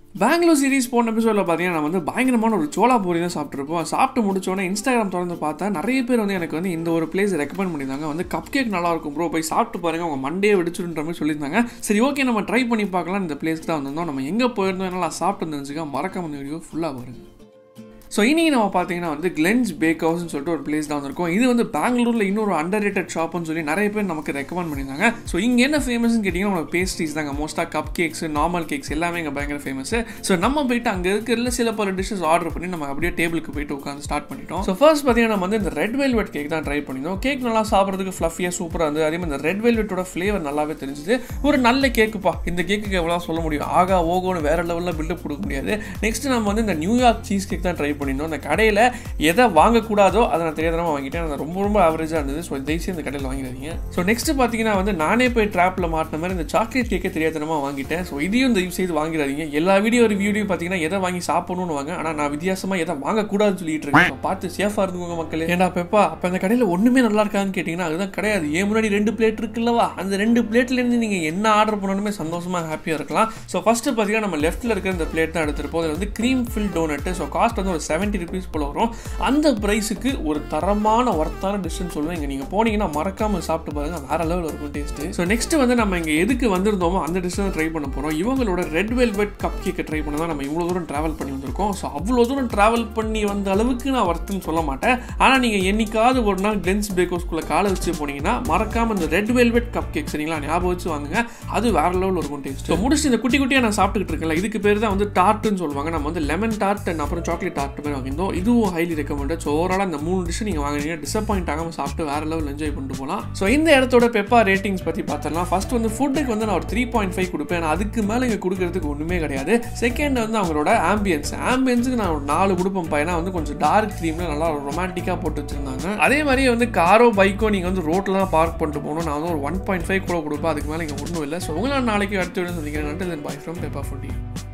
Bangalore series போன எபிசோடில் பார்த்தீங்கன்னா நான் வந்து பயங்கரமான ஒரு சோளா பூரி தான் சாப்பிட்ருப்போம் சாப்பிட்டு முடிச்சோடனே இன்ஸ்டாகிராம் திறந்து பார்த்தா நிறைய பேர் வந்து எனக்கு வந்து இந்த ஒரு பிளேஸ் ரெக்கமெண்ட் பண்ணியிருந்தாங்க வந்து கப் கேக் நல்லா இருக்கும் ப்ரோ போய் சாப்பிட்டு பாருங்க உங்கள் மண்டே வெடிச்சுன்ற மாதிரி சொல்லியிருந்தாங்க சரி ஓகே நம்ம ட்ரை பண்ணி பார்க்கலாம் இந்த பிளேஸ்க்கு தான் வந்திருந்தோம் நம்ம எங்கே போயிருந்தோம் என்னெல்லாம் சாப்பிட்டு தெரிஞ்சுக்க மறக்காம இந்த வீடியோ ஃபுல்லாக பாருங்க ஸோ இன்றைக்கி நம்ம பார்த்தீங்கன்னா வந்து கிளென்ஸ் பேக் ஹவுஸ்னு சொல்லிட்டு ஒரு பிளேஸ் தான் வந்திருக்கோம் இது வந்து பெங்களூரில் இன்னொரு அண்டர் ரேட்டட் ஷாப்னு சொல்லி நிறைய பேர் நமக்கு ரெக்கமெண்ட் பண்ணியிருந்தாங்க ஸோ இங்கே என்ன ஃபேமஸ்னு கேட்டிங்கன்னா உங்களுக்கு பேஸ்ட்ரீஸ் தாங்க மோஸ்ட்டாக கப் கேக்ஸ் நார்மல் கேக்ஸ் எல்லாமே இங்கே பயங்கர ஃபேமஸ் ஸோ நம்ம போயிட்டு அங்கே இருக்கிறதுல சில பல டிஷ்ஷஸ் ஆர்டர் பண்ணி நம்ம அப்படியே டேபிளுக்கு போயிட்டு உட்காந்து ஸ்டார்ட் பண்ணிட்டோம் ஸோ ஃபர்ஸ்ட் பார்த்தீங்கன்னா நம்ம வந்து இந்த ரெட் வெல்வெட் கேக் தான் ட்ரை பண்ணியிருந்தோம் கேக் நல்லா சாப்பிட்றதுக்கு ஃப்ளஃபியாக சூப்பராக இருந்தது அதே மாதிரி இந்த ரெட் வெல்வெட்டோட ஃப்ளேவர் நல்லாவே தெரிஞ்சுது ஒரு நல்ல கேக்குப்பா இந்த கேக்குக்கு எவ்வளோ சொல்ல முடியும் ஆகா ஓகோன்னு வேற லெவலில் பில்டப் கொடுக்க முடியாது நெக்ஸ்ட் நம்ம வந்து இந்த நியூயார்க் சீஸ் கேக் தான் ட்ரை பண்ணியிருந்தோம் அந்த கடையில் எதை வாங்கக்கூடாதோ அதை நான் தெரியாதனமாக வாங்கிட்டேன் அது ரொம்ப ரொம்ப ஆவரேஜாக இருந்தது ஸோ தயவுசெய்து இந்த கடையில் வாங்கிடாதீங்க ஸோ நெக்ஸ்ட் பார்த்தீங்கன்னா வந்து நானே போய் ட்ராப்பில் மாட்டின மாதிரி இந்த சாக்லேட் கேக்கை தெரியாதனமாக வாங்கிட்டேன் ஸோ இதையும் தயவு செய்து வாங்கிடாதீங்க எல்லா வீடியோ ரிவ்யூலையும் பார்த்தீங்கன்னா எதை வாங்கி சாப்பிடணும்னு வாங்க ஆனால் நான் வித்தியாசமாக எதை வாங்கக்கூடாதுன்னு சொல்லிட்டு இருக்கேன் So, பார்த்து சேஃபாக இருந்துக்கோங்க மக்களே ஏன்டா பெப்பா அப்போ அந்த கடையில் ஒன்றுமே நல்லா இருக்கான்னு கேட்டிங்கன்னா அதுதான் கிடையாது ஏன் முன்னாடி ரெண்டு பிளேட் இருக்குல்லவா அந்த ரெண்டு பிளேட்லேருந்து நீங்கள் என்ன ஆர்டர் பண்ணணுமே சந்தோஷமாக ஹாப்பியாக இருக்கலாம் ஸோ ஃபஸ்ட்டு பார்த்தீங்கன்னா நம்ம லெஃப்ட்டில் இருக்கிற இந்த பிளேட் தான் எடுத்துருப்போம் அதில் வந்து cream fill donut so cost வந்து ஒரு செவன்ட்டி ருபீஸ் போல வரும் அந்த ப்ரைஸுக்கு ஒரு தரமான ஒர்த்தான டிஷ்ஷுன்னு சொல்லுவேன் இங்கே நீங்கள் போனீங்கன்னா மறக்காமல் சாப்பிட்டு பாருங்க வேற லெவலில் இருக்கும் டேஸ்ட்டு ஸோ நெக்ஸ்ட் வந்து நம்ம இங்கே எதுக்கு வந்திருந்தோமோ அந்த டிஷ் தான் ட்ரை பண்ண போகிறோம் இவங்களோட ரெட் வெல்வெட் கப் கேக்கை ட்ரை பண்ண தான் நம்ம இவ்வளோ தூரம் ட்ராவல் பண்ணி வந்திருக்கோம் ஸோ அவ்வளோ தூரம் ட்ராவல் பண்ணி வந்த அளவுக்கு நான் ஒர்த்துன்னு சொல்ல மாட்டேன் ஆனால் நீங்கள் என்னைக்காவது ஒரு நாள் கிளென்ஸ் பேக்கோஸ்குள்ளே காலை வச்சு போனீங்கன்னா மறக்காமல் இந்த ரெட் வெல்வெட் கப் கேக் சரிங்களா ஞாபகம் வச்சு வாங்குங்க அது வேற லெவலில் இருக்கும் டேஸ்ட் ஸோ முடிச்சு இந்த குட்டி குட்டியாக நான் சாப்பிட்டுக்கிட்டு இருக்கேன்ல இதுக்கு பேர் தான் வந்து டார்ட்டுன்னு சொல்லுவாங்க நம்ம வந்து லெமன் டார்ட் அண்ட் அப்புறம் சாக்லேட் டார்ட் மாதிரி வாங்கியிருந்தோம் இதுவும் ஹைலி ரெக்கமெண்டட் ஸோ ஓவரால் இந்த மூணு டிஷ் நீங்கள் வாங்குறீங்க டிசப்பாயிண்ட் ஆகாமல் சாப்பிட்டு வேற லெவல் என்ஜாய் பண்ணிட்டு போகலாம் ஸோ இந்த இடத்தோட பெப்பா ரேட்டிங்ஸ் பற்றி பார்த்தலாம் ஃபர்ஸ்ட் வந்து ஃபுட்டுக்கு வந்து நான் ஒரு த்ரீ பாயிண்ட் ஃபைவ் கொடுப்பேன் ஆனால் அதுக்கு மேலே இங்கே கொடுக்கறதுக்கு ஒன்றுமே கிடையாது செகண்ட் வந்து அவங்களோட ஆம்பியன்ஸ் ஆம்பியன்ஸுக்கு நான் ஒரு நாலு கொடுப்பேன் ஏன்னா வந்து கொஞ்சம் டார்க் க்ரீமில் நல்லா ரொமான்டிக்காக போட்டு வச்சிருந்தாங்க அதே மாதிரியே வந்து காரோ பைக்கோ நீங்கள் வந்து ரோட்டில் தான் பார்க் பண்ணிட்டு போகணும் நான் வந்து ஒரு ஒன் பாயிண்ட் ஃபைவ் கூட கொடுப்பேன் அதுக்கு மேலே இங்கே ஒன்றும் இல்லை ஸோ உங்களை நாளைக்கு அடுத்த விட சந்திக்கிறேன் நன்றி பாய் ஃப்ரம் பெப்பா ஃபுட்டி